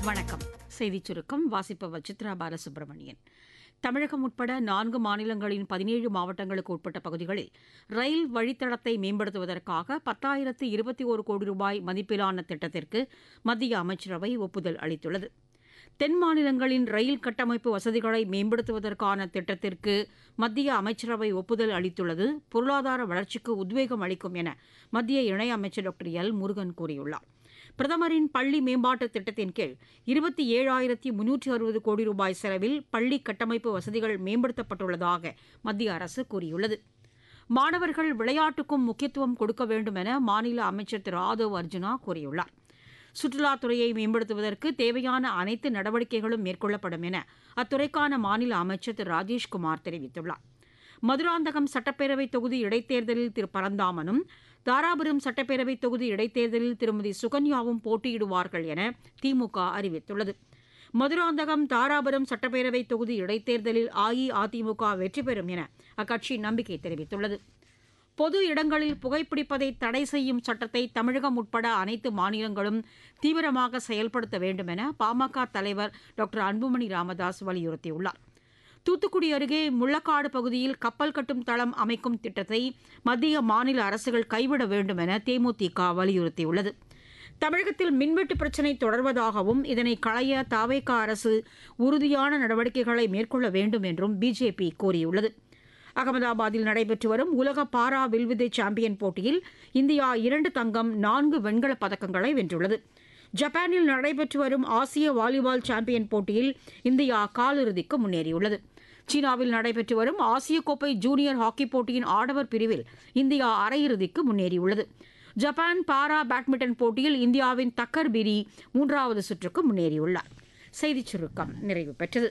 வணக்கம் செய்திச் சுருக்கம் வாசிப்பவர் சித்ரா பாலசுப்ரமணியன் தமிழகம் உட்பட நான்கு மாநிலங்களின் பதினேழு மாவட்டங்களுக்கு உட்பட்ட பகுதிகளில் ரயில் வழித்தடத்தை மேம்படுத்துவதற்காக பத்தாயிரத்து இருபத்தி ஒரு கோடி ரூபாய் மதிப்பிலான திட்டத்திற்கு மத்திய அமைச்சரவை ஒப்புதல் அளித்துள்ளது தென் மாநிலங்களின் ரயில் கட்டமைப்பு வசதிகளை மேம்படுத்துவதற்கான திட்டத்திற்கு மத்திய அமைச்சரவை ஒப்புதல் அளித்துள்ளது பொருளாதார வளர்ச்சிக்கு உத்வேகம் அளிக்கும் என மத்திய இணையமைச்சர் டாக்டர் எல் முருகன் கூறியுள்ளார் பிரதமரின் பள்ளி மேம்பாட்டு திட்டத்தின் கீழ் இருபத்தி ஏழாயிரத்தி முன்னூற்றி அறுபது கோடி ரூபாய் செலவில் பள்ளி கட்டமைப்பு வசதிகள் மேம்படுத்தப்பட்டுள்ளதாக மத்திய அரசு கூறியுள்ளது மாணவர்கள் விளையாட்டுக்கும் முக்கியத்துவம் கொடுக்க வேண்டும் என மாநில அமைச்சர் திரு ஆதவ் அர்ஜுனா கூறியுள்ளார் சுற்றுலாத்துறையை மேம்படுத்துவதற்கு தேவையான அனைத்து நடவடிக்கைகளும் மேற்கொள்ளப்படும் என அத்துறைக்கான மாநில அமைச்சர் திரு ராஜேஷ்குமார் தெரிவித்துள்ளார் மதுராந்தகம் சட்டப்பேரவை தொகுதி இடைத்தேர்தலில் திரு பரந்தாமனும் தாராபுரம் சட்டப்பேரவை தொகுதி இடைத்தேர்தலில் திருமதி சுகன்யாவும் போட்டியிடுவார்கள் என திமுக அறிவித்துள்ளது மதுராந்தகம் தாராபுரம் சட்டப்பேரவை தொகுதி இடைத்தேர்தலில் அஇஅதிமுக வெற்றி பெறும் என அக்கட்சி நம்பிக்கை தெரிவித்துள்ளது பொது இடங்களில் புகைப்பிடிப்பதை தடை செய்யும் சட்டத்தை தமிழகம் உட்பட அனைத்து மாநிலங்களும் தீவிரமாக செயல்படுத்த வேண்டும் என பாமக தலைவர் டாக்டர் அன்புமணி ராமதாஸ் வலியுறுத்தியுள்ளார் தூத்துக்குடி அருகே முள்ளக்காடு பகுதியில் கப்பல் கட்டும் தளம் அமைக்கும் திட்டத்தை மத்திய மாநில அரசுகள் கைவிட வேண்டும் என தேமுதிக வலியுறுத்தியுள்ளது தமிழகத்தில் மின்வெட்டு பிரச்சினை தொடர்வதாகவும் இதனை களைய தாவேக அரசு உறுதியான நடவடிக்கைகளை மேற்கொள்ள வேண்டும் என்றும் பிஜேபி கூறியுள்ளது அகமதாபாத்தில் நடைபெற்று வரும் உலக பாரா வில்வித்தை சாம்பியன் போட்டியில் இந்தியா இரண்டு தங்கம் நான்கு வெண்கலப் பதக்கங்களை வென்றுள்ளது ஜப்பானில் நடைபெற்று வரும் ஆசிய வாலிபால் சாம்பியன் போட்டியில் இந்தியா காலிறுதிக்கு முன்னேறியுள்ளது சீனாவில் நடைபெற்று வரும் ஆசிய கோப்பை ஜூனியர் ஹாக்கி போட்டியின் ஆடவர் பிரிவில் இந்தியா அரையிறுதிக்கு முன்னேறியுள்ளது ஜப்பான் பாரா பேட்மிண்டன் போட்டியில் இந்தியாவின் தக்கர் பிரி மூன்றாவது சுற்றுக்கு முன்னேறியுள்ளார் செய்திச் சுருக்கம் நிறைவு பெற்றது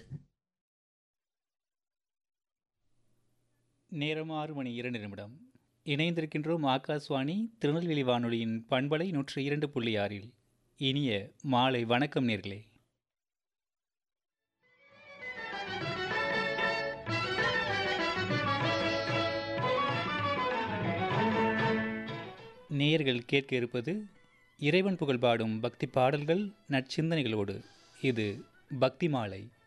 நேரம் ஆறு மணி இரண்டு நிமிடம் இணைந்திருக்கின்றோம் ஆகாஷ்வாணி திருநெல்வேலி வானொலியின் பண்பலை நூற்றி இரண்டு புள்ளி ஆறில் இனிய மாலை வணக்கம் நேர்களே நேயர்கள் கேட்க இருப்பது இறைவன் புகழ் பாடும் பக்தி பாடல்கள் நற்சிந்தனைகளோடு இது பக்தி மாலை